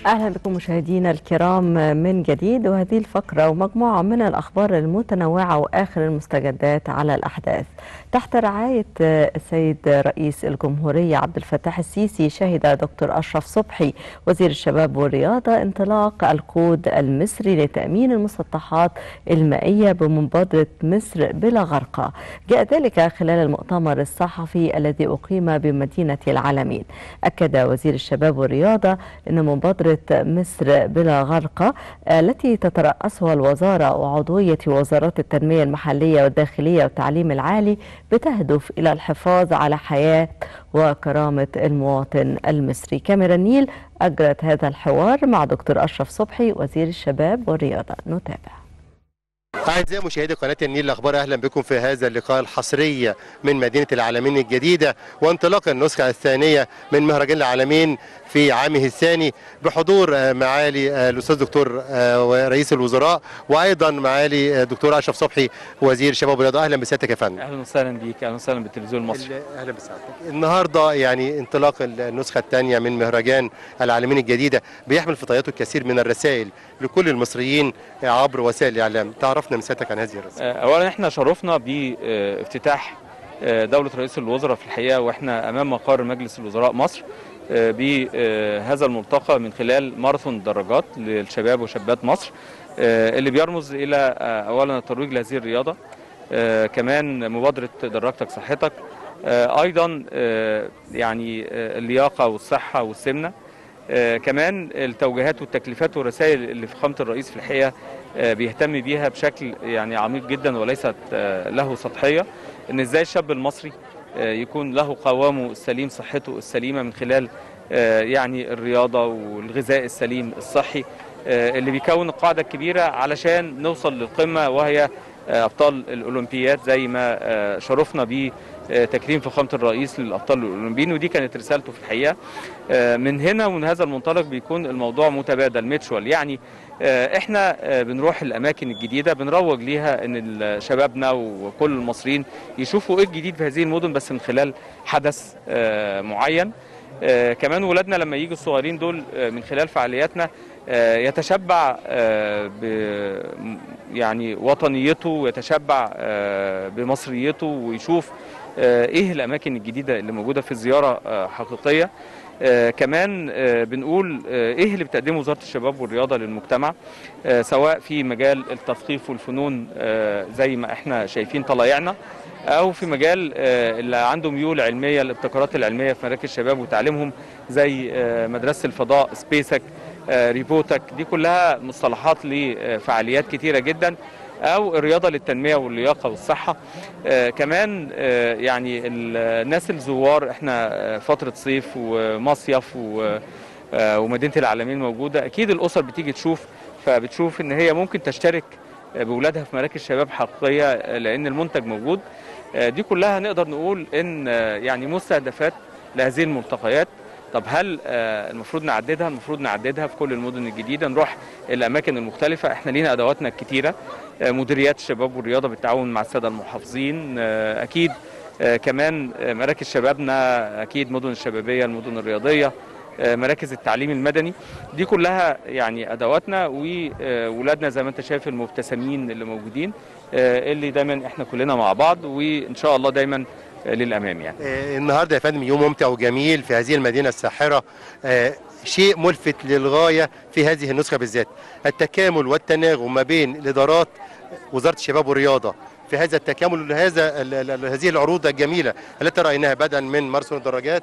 أهلا بكم مشاهدينا الكرام من جديد وهذه الفقرة ومجموعة من الأخبار المتنوعة وآخر المستجدات على الأحداث تحت رعاية السيد رئيس الجمهورية عبد الفتاح السيسي شهد دكتور أشرف صبحي وزير الشباب والرياضة انطلاق القود المصري لتأمين المسطحات المائية بمبادرة مصر بلا غرقة جاء ذلك خلال المؤتمر الصحفي الذي أقيم بمدينة العالمين أكد وزير الشباب والرياضة أن مبادرة مصر بلا غرقة التي تترأسها الوزارة وعضوية وزارات التنمية المحلية والداخلية والتعليم العالي بتهدف إلى الحفاظ على حياة وكرامة المواطن المصري كاميرا النيل أجرت هذا الحوار مع دكتور أشرف صبحي وزير الشباب والرياضة نتابع أعزائي مشاهدي قناة النيل الأخبار أهلا بكم في هذا اللقاء الحصري من مدينة العالمين الجديدة وانطلاق النسخة الثانية من مهرجان العالمين في عامه الثاني بحضور معالي الأستاذ دكتور رئيس الوزراء وأيضا معالي دكتور أشرف صبحي وزير الشباب والرياضة أهلا بسيادتك يا فندم اهلا وسهلا بيك اهلا وسهلا بالتلفزيون المصري اهلا بسعادتك النهارده يعني انطلاق النسخه الثانيه من مهرجان العالمين الجديده بيحمل في طياته الكثير من الرسائل لكل المصريين عبر وسائل الاعلام تعرفنا مساعدتك عن هذه الرسائل آه، اولا احنا شرفنا بافتتاح آه، دوله رئيس الوزراء في الحقيقه واحنا امام مقر مجلس الوزراء مصر آه، بهذا الملتقى من خلال ماراثون درجات للشباب وشابات مصر آه، اللي بيرمز الى آه، اولا الترويج لهذه الرياضه آه، كمان مبادره دراجتك صحتك آه، ايضا آه، يعني آه، اللياقه والصحه والسمنه آه، كمان التوجيهات والتكليفات والرسائل اللي فخامه الرئيس في الحقيقه آه، بيهتم بيها بشكل يعني عميق جدا وليست آه، له سطحيه ان ازاي الشاب المصري آه، يكون له قوامه السليم صحته السليمه من خلال آه، يعني الرياضه والغذاء السليم الصحي آه، اللي بيكون القاعده الكبيره علشان نوصل للقمه وهي آه، ابطال الاولمبياد زي ما آه، شرفنا بيه آه، تكريم فخامه الرئيس للابطال الاولمبيين ودي كانت رسالته في الحقيقه آه، من هنا ومن هذا المنطلق بيكون الموضوع متبادل ميتشوال يعني آه، احنا آه، بنروح الاماكن الجديده بنروج ليها ان ال- شبابنا وكل المصريين يشوفوا ايه الجديد في هذه المدن بس من خلال حدث آه، معين آه، كمان ولادنا لما يجوا الصغيرين دول آه، من خلال فعالياتنا آه، يتشبع آه، ب يعني وطنيته ويتشبع آه، بمصريته ويشوف آه، ايه الاماكن الجديده اللي موجوده في الزياره آه، حقيقيه آه، كمان آه، بنقول آه، ايه اللي بتقدمه وزاره الشباب والرياضه للمجتمع آه، سواء في مجال التثقيف والفنون آه، زي ما احنا شايفين طلائعنا او في مجال آه، اللي عنده ميول علميه الابتكارات العلميه في مراكز الشباب وتعليمهم زي آه، مدرسه الفضاء سبيسك آه، ريبوتك دي كلها مصطلحات لفعاليات كتيره جدا او الرياضه للتنميه واللياقه والصحه آه كمان آه يعني ال- الناس الزوار احنا آه، فتره صيف ومصيف و- آه، ومدينه العالمين موجوده اكيد الاسر بتيجي تشوف فبتشوف ان هي ممكن تشترك آه، باولادها في مراكز شباب حقيقيه آه، لان المنتج موجود آه، دي كلها نقدر نقول ان آه، يعني مستهدفات لهذه الملتقيات طب هل آه، المفروض نعددها المفروض نعددها في كل المدن الجديده نروح الاماكن المختلفه احنا لينا ادواتنا الكتيره آه، مديريات الشباب والرياضه بالتعاون مع الساده المحافظين آه، اكيد آه، كمان آه، مراكز شبابنا اكيد مدن الشبابيه المدن الرياضيه آه، مراكز التعليم المدني دي كلها يعني ادواتنا وولادنا زي ما انت شايف المبتسمين اللي موجودين آه، اللي دايما احنا كلنا مع بعض وان شاء الله دايما آه، للامام يعني آه، النهارده يا فندم يوم ممتع وجميل في هذه المدينه الساحره آه، شيء ملفت للغايه في هذه النسخه بالذات التكامل والتناغم ما بين الادارات وزاره الشباب والرياضه في هذا التكامل هذا هذه العروض الجميله التي رايناها بدءا من ماراثون الدراجات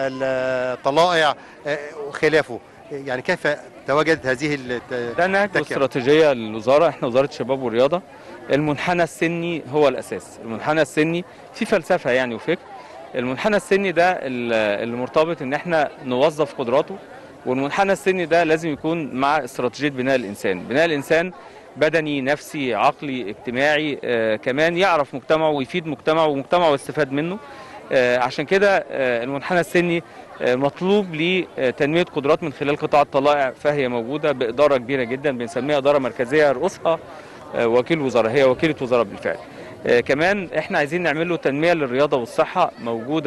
الطلائع آه، وخلافه يعني كيف تواجدت هذه الت- ده نهج التكامل؟ واستراتيجيه للوزاره احنا وزاره الشباب والرياضه المنحنى السني هو الاساس المنحنى السني في فلسفه يعني وفكر المنحنى السني ده ال- اللي مرتبط ان احنا نوظف قدراته والمنحنى السني ده لازم يكون مع استراتيجيه بناء الانسان بناء الانسان بدني نفسي عقلي اجتماعي آه كمان يعرف مجتمعه ويفيد مجتمعه ومجتمعه يستفاد منه آه عشان كده آه المنحنى السني آه مطلوب لتنميه قدرات من خلال قطاع الطلائع فهي موجوده باداره كبيره جدا بنسميها اداره مركزيه يرأسها آه وكيل وزاره هي وكيله وزاره بالفعل آه كمان احنا عايزين نعمل له تنميه للرياضه والصحه موجوده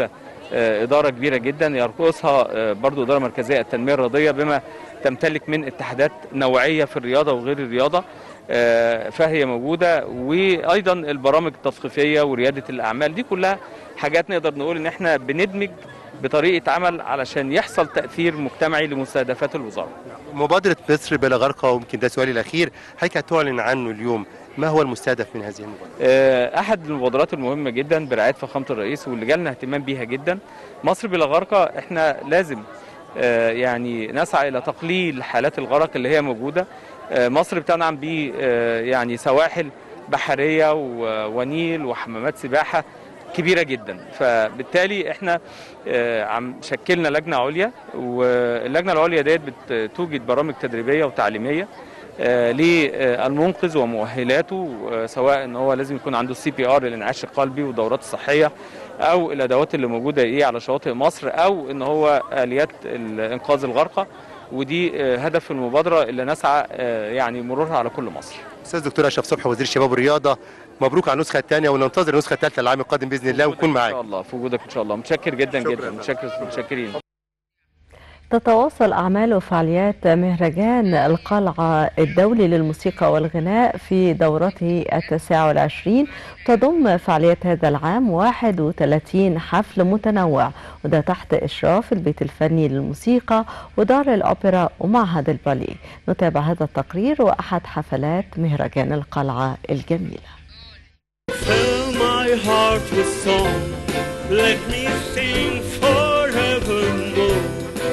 آه، إدارة كبيرة جدا يرقصها آه، برضو إدارة مركزية التنمية الرياضية بما تمتلك من اتحادات نوعية في الرياضة وغير الرياضة آه، فهي موجودة وأيضا البرامج التثقيفية وريادة الأعمال دي كلها حاجات نقدر نقول إن إحنا بندمج بطريقة عمل علشان يحصل تأثير مجتمعي لمستهدفات الوزارة مبادرة مصر بلا غرقة ويمكن ده سؤالي الأخير حضرتك هتعلن عنه اليوم ما هو المستهدف من هذه المبادرة؟ آه، احد المبادرات المهمه جدا برعايه فخامه الرئيس واللي جالنا اهتمام بيها جدا مصر بلا غرقه احنا لازم آه، يعني نسعى الى تقليل حالات الغرق اللي هي موجوده آه، مصر بتنعم ب يعني سواحل بحريه و- ونيل وحمامات سباحه كبيره جدا فبالتالي احنا آه، عم شكلنا لجنه عليا واللجنه العليا ديت بتوجد برامج تدريبيه وتعليميه آه، للمنقذ ومؤهلاته آه، سواء ان هو لازم يكون عنده السي بي ار الانعاش القلبي والدورات الصحيه او الادوات اللي موجوده ايه على شواطئ مصر او ان هو اليات انقاذ الغرقى ودي آه، هدف المبادره اللي نسعى آه، يعني مرورها على كل مصر أستاذ دكتور أشرف صبحي وزير الشباب والرياضة مبروك على النسخة الثانية وننتظر النسخة الثالثة العام القادم بإذن الله ونكون ان معاك شاء الله في وجودك ان شاء الله متشكر جدا شكراً. جدا متشكر متشكرين تتواصل أعمال وفعاليات مهرجان القلعة الدولي للموسيقى والغناء في دورته التاسعة والعشرين تضم فعاليات هذا العام 31 حفل متنوع وده تحت إشراف البيت الفني للموسيقى ودار الأوبرا ومعهد الباليه نتابع هذا التقرير وأحد حفلات مهرجان القلعة الجميلة Fill my heart with song. Let me sing forevermore.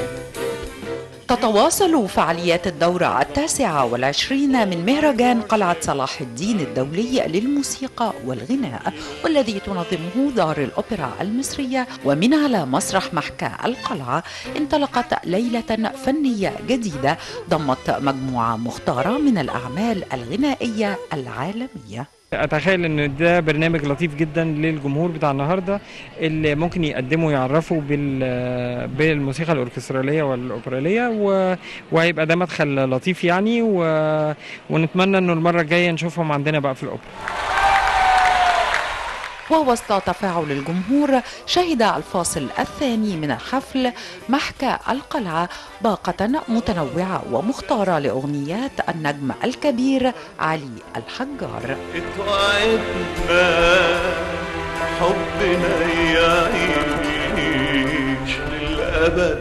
تتواصل فعاليات الدورة التاسعة والعشرين من مهرجان قلعة صلاح الدين الدولي للموسيقى والغناء والذي تنظمه دار الأوبرا المصرية ومن على مسرح محكى القلعة انطلقت ليلة فنية جديدة ضمت مجموعة مختارة من الأعمال الغنائية العالمية اتخيل ان ده برنامج لطيف جدا للجمهور بتاع النهارده اللي ممكن يقدموا يعرفوا بال بالموسيقى الاوركستراليه والاوبراليه و... وهيبقى ده مدخل لطيف يعني و... ونتمنى انه المره الجايه نشوفهم عندنا بقى في الاوبرا ووسط تفاعل الجمهور شهد الفاصل الثاني من الحفل محكى القلعة باقة متنوعة ومختارة لأغنيات النجم الكبير علي الحجار اتوعدنا حبنا يعيش للأبد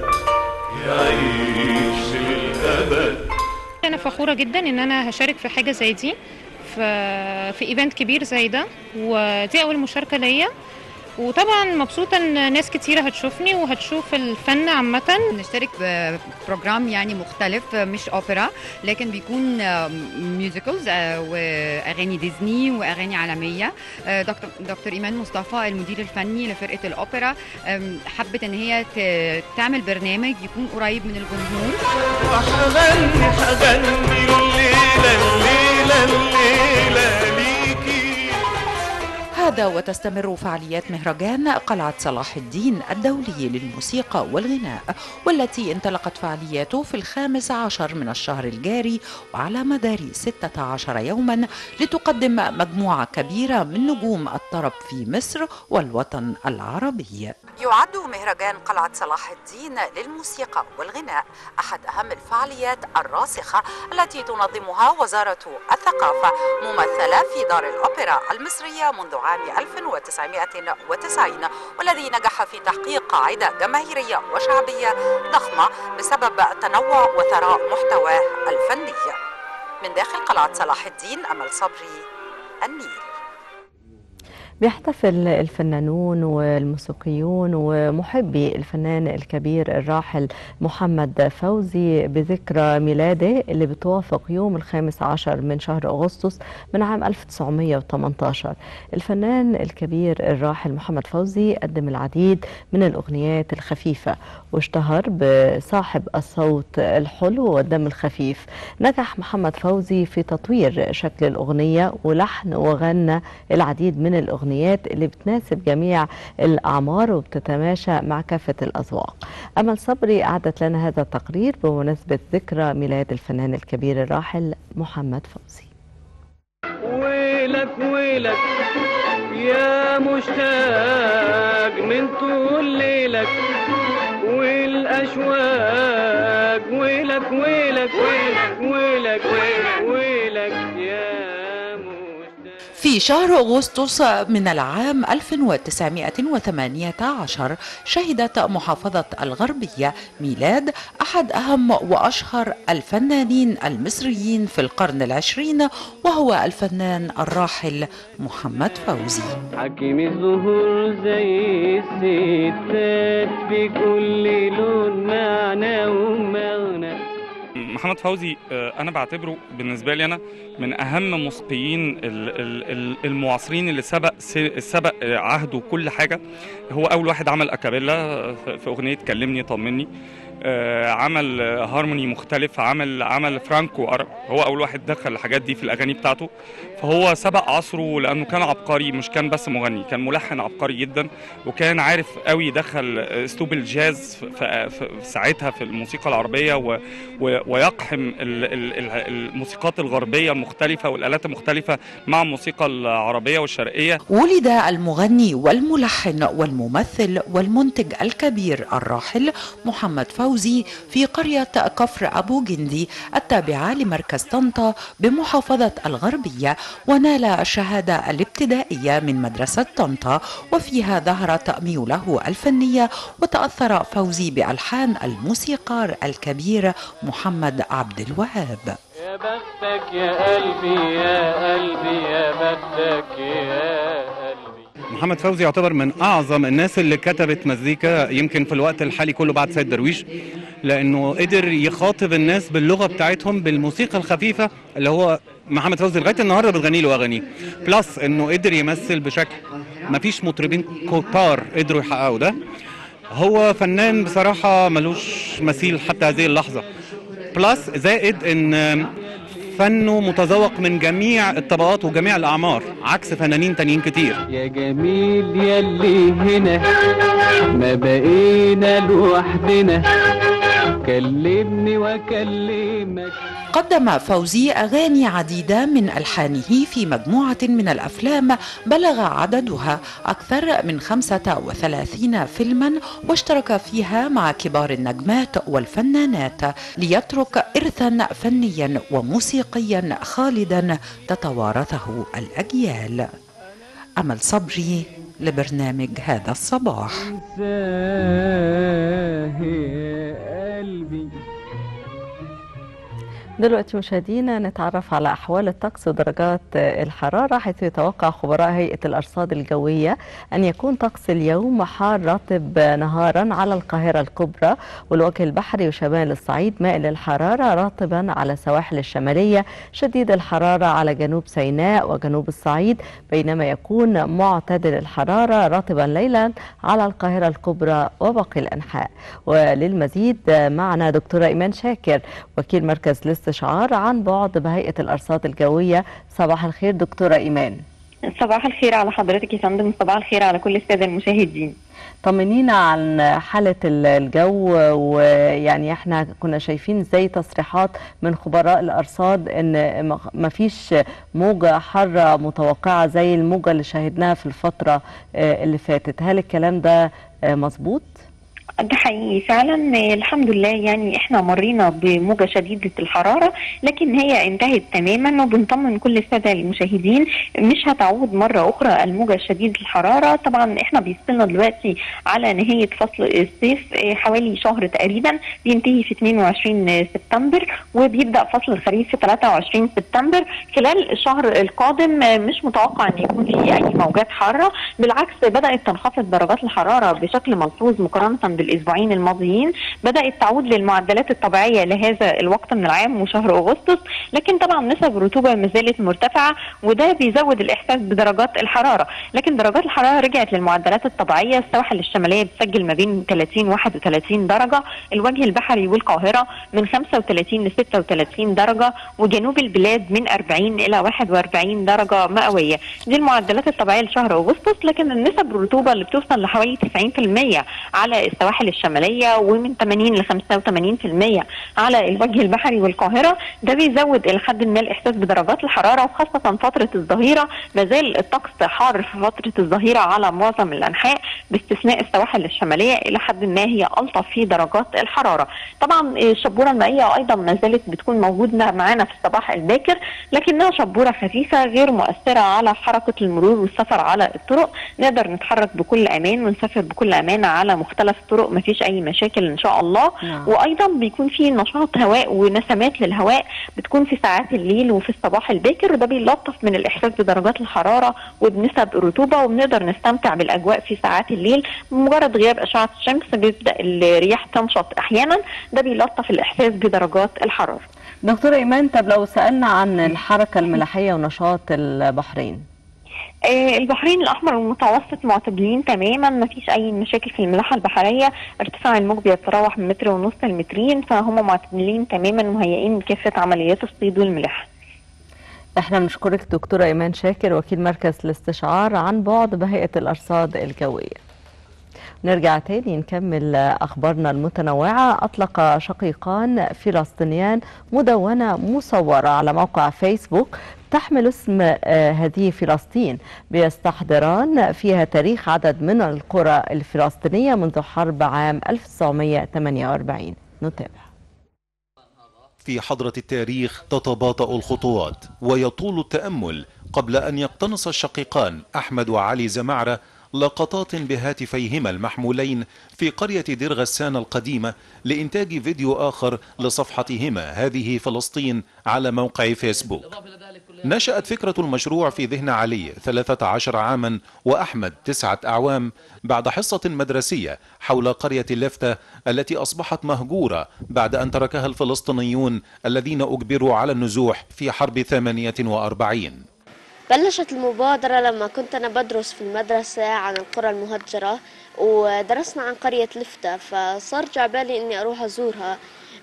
يعيش للأبد انا فخوره جدا ان انا هشارك في حاجه زي دي في في ايفنت كبير زي ده ودي اول مشاركه ليا وطبعا مبسوطه ان ناس كتيره هتشوفني وهتشوف الفن عامه نشترك في بروجرام يعني مختلف مش اوبرا لكن بيكون ميوزيكلز واغاني ديزني واغاني عالميه آه، دكتور دكتور ايمان مصطفى المدير الفني لفرقه الاوبرا آم، حبت ان هي ت- تعمل برنامج يكون قريب من الجمهور وحغني حغني الليلة الليلة الليلة ليكي هذا وتستمر فعاليات مهرجان قلعة صلاح الدين الدولي للموسيقى والغناء والتي انطلقت فعالياته في الخامس عشر من الشهر الجاري وعلى مدار 16 يوما لتقدم مجموعة كبيرة من نجوم الطرب في مصر والوطن العربي يعد مهرجان قلعة صلاح الدين للموسيقى والغناء أحد أهم الفعاليات الراسخة التي تنظمها وزارة الثقافة ممثلة في دار الأوبرا المصرية منذ عام 1990 والذي نجح في تحقيق قاعدة جماهيرية وشعبية ضخمة بسبب تنوع وثراء محتواه الفني من داخل قلعة صلاح الدين أمل صبري النيل بيحتفل الفنانون والموسيقيون ومحبي الفنان الكبير الراحل محمد فوزي بذكرى ميلاده اللي بتوافق يوم الخامس عشر من شهر أغسطس من عام 1918 الفنان الكبير الراحل محمد فوزي قدم العديد من الأغنيات الخفيفة واشتهر بصاحب الصوت الحلو والدم الخفيف نجح محمد فوزي في تطوير شكل الأغنية ولحن وغنى العديد من الأغنيات اللي بتناسب جميع الأعمار وبتتماشى مع كافة الأذواق أمل صبري أعدت لنا هذا التقرير بمناسبة ذكرى ميلاد الفنان الكبير الراحل محمد فوزي ويلك ويلك يا مشتاق من طول ليلك والأشواق ويلك ويلك ويلك ويلك ويلك, ويلك يا في شهر أغسطس من العام 1918 شهدت محافظة الغربية ميلاد أحد أهم وأشهر الفنانين المصريين في القرن العشرين وهو الفنان الراحل محمد فوزي حكيم الزهور زي الستات بكل لون معنى ومغنى محمد فوزي آه، انا بعتبره بالنسبه لي انا من اهم موسيقيين ال- ال- ال- المعاصرين اللي سبق س- سبق آه، عهده كل حاجه هو اول واحد عمل اكابيلا آه، في في اغنيه كلمني طمني آه، عمل آه، هارموني مختلف عمل عمل فرانكو أر- هو اول واحد دخل الحاجات دي في الاغاني بتاعته فهو سبق عصره لانه كان عبقري مش كان بس مغني كان ملحن عبقري جدا وكان عارف قوي يدخل اسلوب الجاز في, في, في ساعتها في الموسيقى العربيه و و ويقحم ال- ال- ال- الموسيقات الغربيه المختلفه والالات المختلفه مع الموسيقى العربيه والشرقيه ولد المغني والملحن والممثل والمنتج الكبير الراحل محمد فوزي في قرية كفر أبو جندي التابعة لمركز طنطا بمحافظة الغربية ونال الشهادة الابتدائية من مدرسة طنطا وفيها ظهرت ميوله الفنية وتأثر فوزي بألحان الموسيقار الكبير محمد عبد الوهاب يا بختك يا قلبي يا قلبي يا بختك يا قلبي محمد فوزي يعتبر من اعظم الناس اللي كتبت مزيكا يمكن في الوقت الحالي كله بعد سيد درويش لانه قدر يخاطب الناس باللغه بتاعتهم بالموسيقى الخفيفه اللي هو محمد فوزي لغايه النهارده بتغني له اغانيه بلس انه قدر يمثل بشكل مفيش مطربين كتار قدروا يحققوا ده هو فنان بصراحه ملوش مثيل حتى هذه اللحظه بلس زائد ان فنه متذوق من جميع الطبقات وجميع الاعمار عكس فنانين تانيين كتير يا جميل يلي هنا ما بقينا لوحدنا كلمني واكلمك قدم فوزي أغاني عديدة من ألحانه في مجموعة من الأفلام بلغ عددها أكثر من 35 فيلما واشترك فيها مع كبار النجمات والفنانات ليترك إرثا فنيا وموسيقيا خالدا تتوارثه الأجيال أمل صبري لبرنامج هذا الصباح قلبي دلوقتي مشاهدينا نتعرف على أحوال الطقس ودرجات الحرارة حيث يتوقع خبراء هيئة الأرصاد الجوية أن يكون طقس اليوم حار رطب نهارا على القاهرة الكبرى والوجه البحري وشمال الصعيد مائل الحرارة رطبا على السواحل الشمالية شديد الحرارة على جنوب سيناء وجنوب الصعيد بينما يكون معتدل الحرارة رطبا ليلا على القاهرة الكبرى وباقي الأنحاء وللمزيد معنا دكتورة إيمان شاكر وكيل مركز الاستشعار عن بعد بهيئة الأرصاد الجوية صباح الخير دكتورة إيمان صباح الخير على حضرتك يا فندم صباح الخير على كل الساده المشاهدين طمنينا عن حالة ال- الجو ويعني احنا كنا شايفين ازاي تصريحات من خبراء الأرصاد ان ما- مفيش موجة حارة متوقعة زي الموجة اللي شاهدناها في الفترة آه، اللي فاتت هل الكلام ده آه، مظبوط؟ ده حقيقي فعلا آه، الحمد لله يعني احنا مرينا بموجة شديدة الحرارة لكن هي انتهت تماما وبنطمن كل السادة المشاهدين مش هتعود مرة أخرى الموجة شديدة الحرارة طبعا احنا بيصلنا دلوقتي على نهاية فصل الصيف آه، حوالي شهر تقريبا بينتهي في 22 سبتمبر وبيبدأ فصل الخريف في 23 سبتمبر خلال الشهر القادم آه، مش متوقع ان يكون في اي موجات حارة بالعكس بدأت تنخفض درجات الحرارة بشكل ملحوظ مقارنة بالاسبوعين الماضيين بدات تعود للمعدلات الطبيعيه لهذا الوقت من العام وشهر اغسطس لكن طبعا نسب الرطوبه ما زالت مرتفعه وده بيزود الاحساس بدرجات الحراره لكن درجات الحراره رجعت للمعدلات الطبيعيه السواحل الشماليه بتسجل ما بين 30 31 درجه الوجه البحري والقاهره من 35 ل 36 درجه وجنوب البلاد من 40 الى 41 درجه مئويه دي المعدلات الطبيعيه لشهر اغسطس لكن النسب الرطوبه اللي بتوصل لحوالي 90% على السواحل السواحل الشماليه ومن 80 ل 85% على الوجه البحري والقاهره ده بيزود الى حد ما الاحساس بدرجات الحراره وخاصه فتره الظهيره ما زال الطقس حار في فتره الظهيره على معظم الانحاء باستثناء السواحل الشماليه الى حد ما هي الطف في درجات الحراره طبعا الشبوره المائيه ايضا ما زالت بتكون موجوده معانا في الصباح الباكر لكنها شبوره خفيفه غير مؤثره على حركه المرور والسفر على الطرق نقدر نتحرك بكل امان ونسافر بكل امان على مختلف الطرق ما فيش اي مشاكل ان شاء الله نعم. وايضا بيكون في نشاط هواء ونسمات للهواء بتكون في ساعات الليل وفي الصباح الباكر وده بيلطف من الاحساس بدرجات الحراره وبنسب الرطوبه وبنقدر نستمتع بالاجواء في ساعات الليل بمجرد غياب اشعه الشمس بيبدا الرياح تنشط احيانا ده بيلطف الاحساس بدرجات الحراره دكتورة إيمان طب لو سألنا عن الحركة الملاحية ونشاط البحرين آه، البحرين الاحمر والمتوسط معتدلين تماما ما فيش اي مشاكل في الملاحه البحريه ارتفاع الموج بيتراوح من متر ونص لمترين فهم معتدلين تماما مهيئين لكافه عمليات الصيد والملاحه احنا بنشكرك دكتورة إيمان شاكر وكيل مركز الاستشعار عن بعد بهيئة الأرصاد الجوية نرجع تاني نكمل أخبارنا المتنوعة أطلق شقيقان فلسطينيان مدونة مصورة على موقع فيسبوك تحمل اسم آه، هذه فلسطين بيستحضران فيها تاريخ عدد من القرى الفلسطينية منذ حرب عام 1948 نتابع في حضرة التاريخ تتباطأ الخطوات ويطول التأمل قبل أن يقتنص الشقيقان أحمد وعلي زمعرة لقطات بهاتفيهما المحمولين في قرية دير غسان القديمة لإنتاج فيديو آخر لصفحتهما هذه فلسطين على موقع فيسبوك نشأت فكرة المشروع في ذهن علي 13 عاما وأحمد تسعة أعوام بعد حصة مدرسية حول قرية اللفتة التي أصبحت مهجورة بعد أن تركها الفلسطينيون الذين أجبروا على النزوح في حرب 48 بلشت المبادرة لما كنت أنا بدرس في المدرسة عن القرى المهجرة ودرسنا عن قرية لفتة فصار جعبالي إني أروح أزورها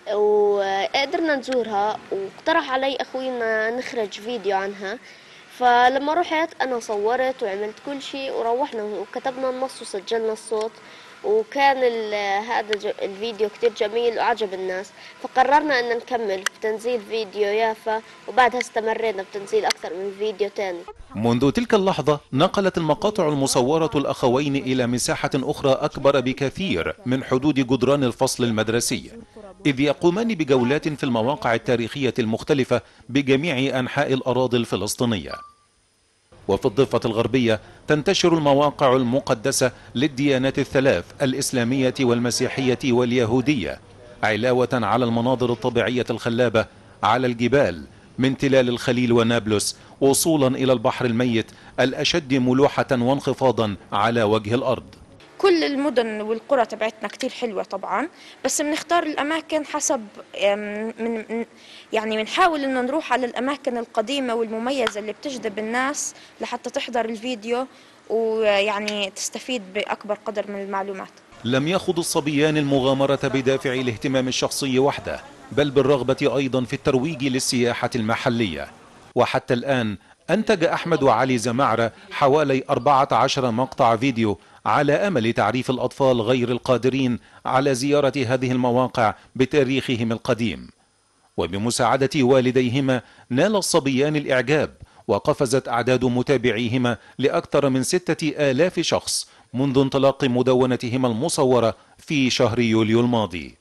وقدرنا نزورها واقترح علي أخوي إن نخرج فيديو عنها فلما رحت أنا صورت وعملت كل شيء وروحنا وكتبنا النص وسجلنا الصوت وكان ال- هذا ج- الفيديو كتير جميل وعجب الناس فقررنا أن نكمل بتنزيل فيديو يافا وبعدها استمرينا بتنزيل أكثر من فيديو تاني منذ تلك اللحظة نقلت المقاطع المصورة الأخوين إلى مساحة أخرى أكبر بكثير من حدود جدران الفصل المدرسي إذ يقومان بجولات في المواقع التاريخية المختلفة بجميع أنحاء الأراضي الفلسطينية وفي الضفة الغربية تنتشر المواقع المقدسة للديانات الثلاث الإسلامية والمسيحية واليهودية علاوة على المناظر الطبيعية الخلابة على الجبال من تلال الخليل ونابلس وصولا إلى البحر الميت الأشد ملوحة وانخفاضا على وجه الأرض كل المدن والقرى تبعتنا كتير حلوة طبعا بس بنختار الأماكن حسب أم، من من- يعني بنحاول إنه نروح على الأماكن القديمة والمميزة اللي بتجذب الناس لحتى تحضر الفيديو ويعني تستفيد بأكبر قدر من المعلومات لم يخض الصبيان المغامرة بدافع الاهتمام الشخصي وحده بل بالرغبة أيضا في الترويج للسياحة المحلية وحتى الآن أنتج أحمد وعلي زمعرة حوالي 14 مقطع فيديو على أمل تعريف الأطفال غير القادرين على زيارة هذه المواقع بتاريخهم القديم وبمساعدة والديهما نال الصبيان الإعجاب وقفزت أعداد متابعيهما لأكثر من ستة آلاف شخص منذ انطلاق مدونتهما المصورة في شهر يوليو الماضي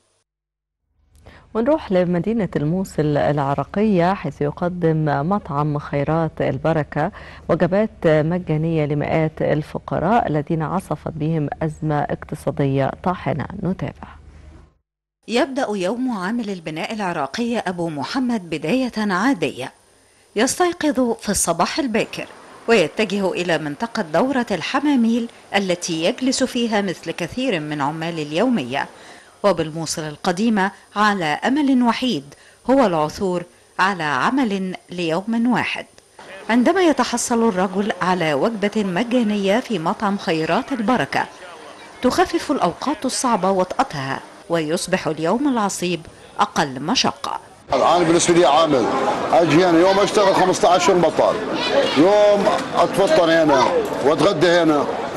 ونروح لمدينة الموصل العراقية حيث يقدم مطعم خيرات البركة وجبات مجانية لمئات الفقراء الذين عصفت بهم أزمة اقتصادية طاحنة نتابع يبدأ يوم عامل البناء العراقي أبو محمد بداية عادية يستيقظ في الصباح الباكر ويتجه إلى منطقة دورة الحماميل التي يجلس فيها مثل كثير من عمال اليومية وبالموصل القديمة على أمل وحيد هو العثور على عمل ليوم واحد عندما يتحصل الرجل على وجبة مجانية في مطعم خيرات البركة تخفف الأوقات الصعبة وطأتها ويصبح اليوم العصيب أقل مشقة انا بالنسبه لي عامل اجي هنا يوم اشتغل 15 يوم بطال يوم اتفطر هنا واتغدى هنا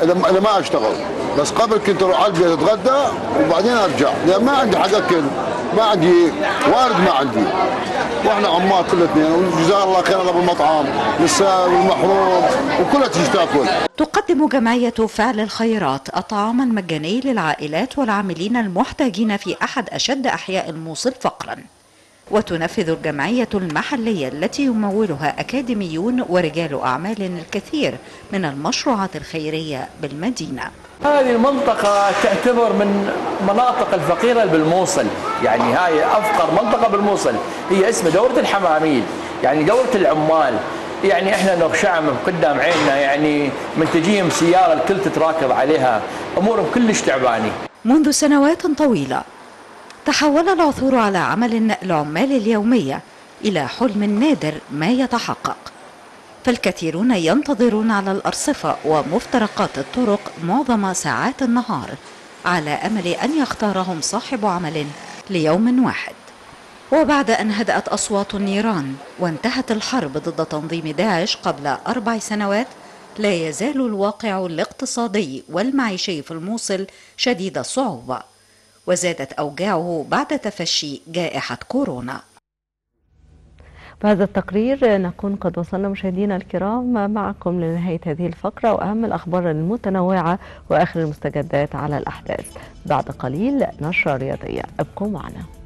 اذا ما- إذا ما اشتغل بس قبل كنت اروح على البيت اتغدى وبعدين ارجع لان ما عندي حق اكل ما عندي وارد ما عندي واحنا عمال كل اثنين وجزاه الله خير الله بالمطعم للسائل والمحروم وكلها تيجي تاكل تقدم جمعية فعل الخيرات الطعام المجاني للعائلات والعاملين المحتاجين في أحد أشد أحياء الموصل فقرا وتنفذ الجمعية المحلية التي يمولها أكاديميون ورجال أعمال الكثير من المشروعات الخيرية بالمدينة هذه المنطقة تعتبر من مناطق الفقيرة بالموصل يعني هاي أفقر منطقة بالموصل هي اسمها دورة الحماميل يعني دورة العمال يعني احنا نغشعهم قدام عيننا يعني من تجيهم سيارة الكل تتراكض عليها أمورهم كلش تعباني منذ سنوات طويلة تحول العثور على عمل العمال اليومية إلى حلم نادر ما يتحقق فالكثيرون ينتظرون على الأرصفة ومفترقات الطرق معظم ساعات النهار على أمل أن يختارهم صاحب عمل ليوم واحد وبعد أن هدأت أصوات النيران وانتهت الحرب ضد تنظيم داعش قبل أربع سنوات لا يزال الواقع الاقتصادي والمعيشي في الموصل شديد الصعوبة وزادت أوجاعه بعد تفشي جائحة كورونا بهذا التقرير نكون قد وصلنا مشاهدينا الكرام معكم لنهاية هذه الفقرة وأهم الأخبار المتنوعة وآخر المستجدات على الأحداث بعد قليل نشرة رياضية ابقوا معنا